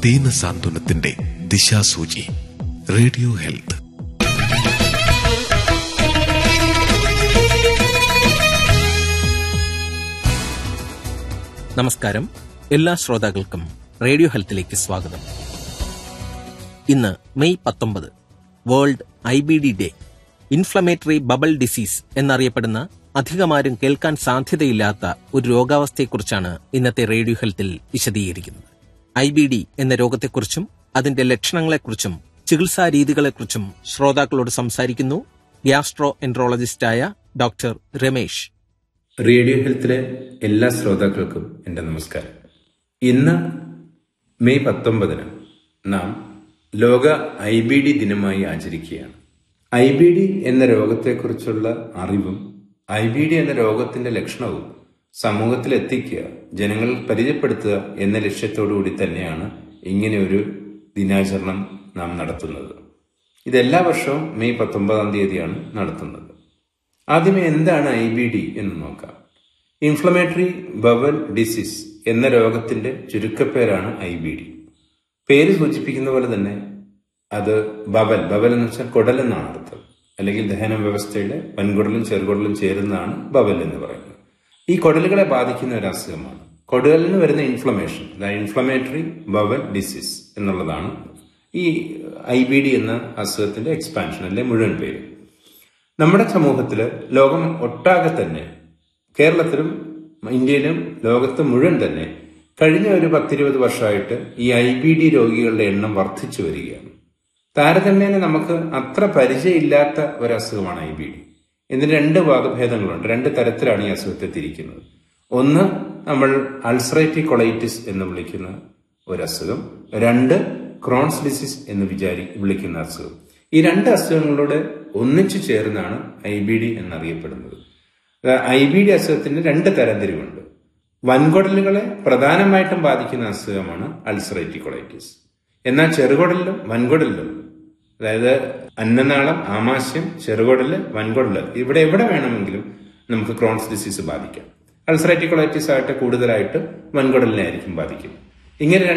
ദീന സാന്ത്വനത്തിന്റെ ദിശാസൂചി radio health നമസ്കാരം എല്ലാ ശ്രോതാക്കൾക്കും റേഡിയോ ഹെൽത്തിലേക്ക് സ്വാഗതം ഇന്ന് മെയ് പത്തൊമ്പത് world I B D day inflammatory bowel disease എന്നറിയപ്പെടുന്ന അധികമാരും കേൾക്കാൻ സാധ്യതയില്ലാത്ത ഒരു രോഗാവസ്ഥയെക്കുറിച്ചാണ് ഇന്നത്തെ റേഡിയോ ഹെൽത്തിൽ വിശദീകരിക്കുന്നത് ഐ ബി ഡി എന്ന രോഗത്തെക്കുറിച്ചും അതിന്റെ ലക്ഷണങ്ങളെക്കുറിച്ചും ചികിത്സാ രീതികളെക്കുറിച്ചും ശ്രോതാക്കളോട് സംസാരിക്കുന്നു ഗ്യാസ്ട്രോ എൻട്രോളജിസ്റ്റായ ഡോക്ടർ രമേശ് റേഡിയോ ഹെൽത്തിലെ എല്ലാ ശ്രോതാക്കൾക്കും എൻ്റെ നമസ്കാരം ഇന്ന് മെയ് പത്തൊമ്പതിന് നാം ലോക ഐ ബി ഡി ദിനമായി ആചരിക്കുകയാണ് ഐ ബി ഡി എന്ന രോഗത്തെക്കുറിച്ചുള്ള അറിവും ഐ ബി ഡി എന്ന രോഗത്തിന്റെ ലക്ഷണവും സമൂഹത്തിൽ എത്തിക്കുക ജനങ്ങളിൽ പരിചയപ്പെടുത്തുക എന്ന ലക്ഷ്യത്തോടു കൂടി തന്നെയാണ് ഇങ്ങനെ ഒരു ദിനാചരണം നാം നടത്തുന്നത് ഇത് എല്ലാ വർഷവും മെയ് പത്തൊമ്പതാം തീയതിയാണ് നടത്തുന്നത് ആദ്യമേ എന്താണ് ഐ ബി ഡി എന്ന് നോക്കാം ഇൻഫ്ലമേറ്ററി ബവൽ ഡിസീസ് എന്ന രോഗത്തിന്റെ ചുരുക്കപ്പേരാണ് ഐ ബി ഡി പേര് സൂചിപ്പിക്കുന്ന പോലെ തന്നെ അത് ബവൽ ബവൽ എന്ന് വെച്ചാൽ കുടൽ എന്നാണ് അർത്ഥം അല്ലെങ്കിൽ ദഹന വ്യവസ്ഥയുടെ വൻകുടലും ചെറുകുടലും ചേരുന്നതാണ് ബവൽ എന്ന് പറയുന്നത് ഈ കുടലുകളെ ബാധിക്കുന്ന ഒരു അസുഖമാണ് കുടലിന് വരുന്ന ഇൻഫ്ലമേഷൻ ഇൻഫ്ലമേറ്ററി ബവൽ ഡിസീസ് എന്നുള്ളതാണ് ഈ ഐ ബി ഡി എന്ന അസുഖത്തിന്റെ എക്സ്പാൻഷൻ അല്ലെ മുഴുവൻ പേര് നമ്മുടെ സമൂഹത്തില് ലോകം ഒട്ടാകെ തന്നെ കേരളത്തിലും ഇന്ത്യയിലും ലോകത്ത് മുഴുവൻ തന്നെ കഴിഞ്ഞ ഒരു പത്തിരുപത് വർഷമായിട്ട് ഈ ഐ ബി ഡി രോഗികളുടെ എണ്ണം വർദ്ധിച്ചു വരികയാണ് താരതമ്യേന നമുക്ക് അത്ര പരിചയമില്ലാത്ത ഒരു അസുഖമാണ് ഐ ബി ഡി ഇതിന് രണ്ട് വകഭേദങ്ങളുണ്ട് രണ്ട് തരത്തിലാണ് ഈ അസുഖത്തെ തിരിക്കുന്നത് ഒന്ന് നമ്മൾ അൾസറേറ്റീവ് കൊളൈറ്റിസ് എന്ന് വിളിക്കുന്ന ഒരു അസുഖം രണ്ട് ക്രോൺസ് ഡിസീസ് എന്ന് വിചാരി വിളിക്കുന്ന അസുഖം ഈ രണ്ട് അസുഖങ്ങളോട് ഒന്നിച്ചു ചേർന്നാണ് ഐ ബി ഡി എന്നറിയപ്പെടുന്നത് ഐ ബി ഡി അസുഖത്തിന്റെ രണ്ട് തരംതിരിവുണ്ട് വൻകുടലുകളെ പ്രധാനമായിട്ടും ബാധിക്കുന്ന അസുഖമാണ് അൾസറേറ്റീവ് കൊളൈറ്റിസ് എന്നാൽ ചെറുകുടലിലും വൻകുടലിലും അതായത് അന്നനാളം ആമാശയം ചെറുകുടല് വൻകുടല് ഇവിടെ എവിടെ വേണമെങ്കിലും നമുക്ക് ക്രോൺസ് ഡിസീസ് ബാധിക്കാം അൾസറേറ്റീവ് കൊളൈറ്റിസ് ആയിട്ട് കൂടുതലായിട്ട് വൻകുടലിനെ ആയിരിക്കും ബാധിക്കും ഇങ്ങനെ